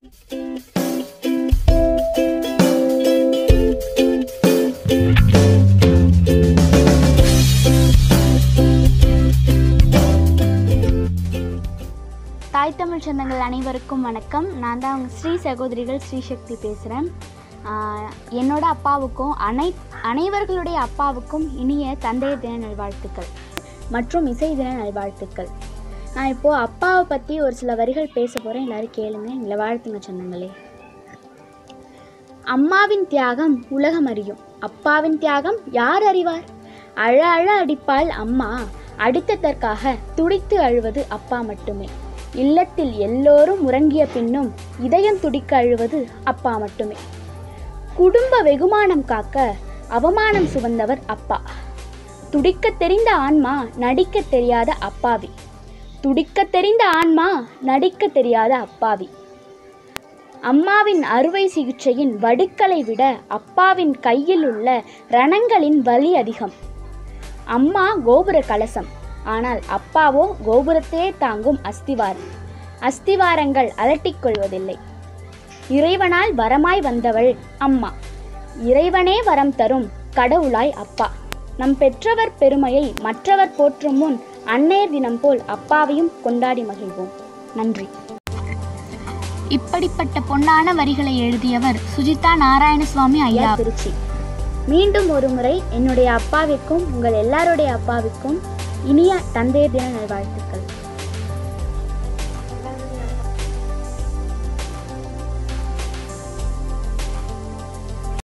தாய் தமிழ் சொந்தங்கள் அனைவருக்கும் வணக்கம் நான் தான் உங்கள் ஸ்ரீ சகோதரிகள் ஸ்ரீசக்தி பேசுகிறேன் என்னோட அப்பாவுக்கும் அனை அனைவர்களுடைய அப்பாவுக்கும் இனிய தந்தையர் தின நல்வாழ்த்துக்கள் மற்றும் இசை தின நல்வாழ்த்துக்கள் நான் இப்போது அப்பாவை பற்றி ஒரு சில வரிகள் பேச போகிறேன் எல்லாரும் கேளுங்க எங்களை வாழ்த்துங்க சொந்தங்களே அம்மாவின் தியாகம் உலகம் அறியும் அப்பாவின் தியாகம் யார் அறிவார் அழ அழ அடிப்பாள் அம்மா அடித்ததற்காக துடித்து அழுவது அப்பா மட்டுமே இல்லத்தில் எல்லோரும் உறங்கிய பின்னும் இதயம் துடிக்க அழுவது அப்பா மட்டுமே குடும்ப வெகுமானம் காக்க அவமானம் சுமந்தவர் அப்பா துடிக்கத் தெரிந்த ஆன்மா நடிக்கத் தெரியாத அப்பாவி துடிக்கத் தெரிந்த ஆன்மா நடிக்கத் தெரியாத அப்பாவி அம்மாவின் அறுவை சிகிச்சையின் வடுக்களை விட அப்பாவின் கையில் உள்ள ரணங்களின் வலி அதிகம் அம்மா கோபுர கலசம் ஆனால் அப்பாவோ கோபுரத்தையே தாங்கும் அஸ்திவாரம் அஸ்திவாரங்கள் அலட்டிக் கொள்வதில்லை இறைவனால் வரமாய் வந்தவள் அம்மா இறைவனே வரம் தரும் கடவுளாய் அப்பா நம் பெற்றவர் பெருமையை மற்றவர் போற்றும் முன் அன்னையர் தினம் போல் அப்பாவையும் கொண்டாடி மகிழ்வோம் நன்றி இப்படிப்பட்ட பொன்னான வரிகளை எழுதியவர் சுஜிதா நாராயணசுவாமி ஐயா திருச்சி மீண்டும் ஒரு முறை என்னுடைய அப்பாவிற்கும் உங்கள் எல்லாருடைய அப்பாவிற்கும் இனிய தந்தையர் தின நல்வாழ்த்துக்கள்